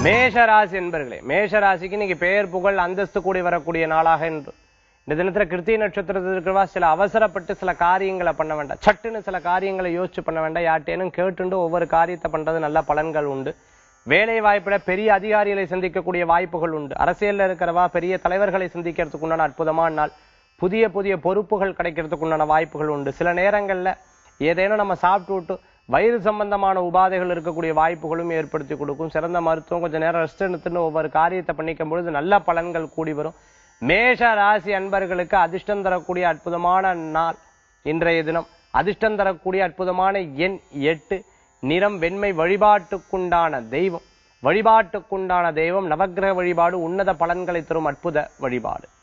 மேஷ ராசி என்பர்களே மேஷ ராசிக்கு இன்னைக்கு பெயர் புகழ் அந்தஸ்து கூடி வரக்கூடிய நாளாக என்று இந்த தினத்துல கிருத்திய நட்சத்திரத்தில் இருக்கிறவா சில அவசரப்பட்டு சில காரியங்களை பண்ண வேண்டாம் சட்டுன்னு சில காரியங்களை யோசிச்சு பண்ண வேண்டாம் யார்ட்டேனும் கேட்டுண்டு ஒவ்வொரு காரியத்தை பண்றது நல்ல பலன்கள் உண்டு வேலை வாய்ப்புல பெரிய அதிகாரிகளை சந்திக்கக்கூடிய வாய்ப்புகள் உண்டு அரசியல்ல இருக்கிறவா பெரிய தலைவர்களை சந்திக்கிறதுக்கு உண்டான அற்புதமான நாள் புதிய புதிய பொறுப்புகள் கிடைக்கிறதுக்கு உண்டான வாய்ப்புகள் உண்டு சில நேரங்கள்ல ஏதேனும் நம்ம சாப்பிட்டு விட்டு வயிறு சம்பந்தமான உபாதைகள் இருக்கக்கூடிய வாய்ப்புகளும் ஏற்படுத்தி கொடுக்கும் சிறந்த மருத்துவம் கொஞ்சம் நேரம் ரெஸ்ட் எடுத்துன்னு ஒவ்வொரு காரியத்தை பண்ணிக்கும் பொழுது நல்ல பலன்கள் கூடி வரும் மேஷ ராசி அன்பர்களுக்கு அதிர்ஷ்டம் தரக்கூடிய அற்புதமான நாள் இன்றைய தினம் அதிர்ஷ்டம் தரக்கூடிய அற்புதமான எண் எட்டு நிறம் வெண்மை வழிபாட்டுக்குண்டான தெய்வம் வழிபாட்டுக்குண்டான தெய்வம் நவக்கிரக வழிபாடு உன்னத பலன்களை தரும் அற்புத வழிபாடு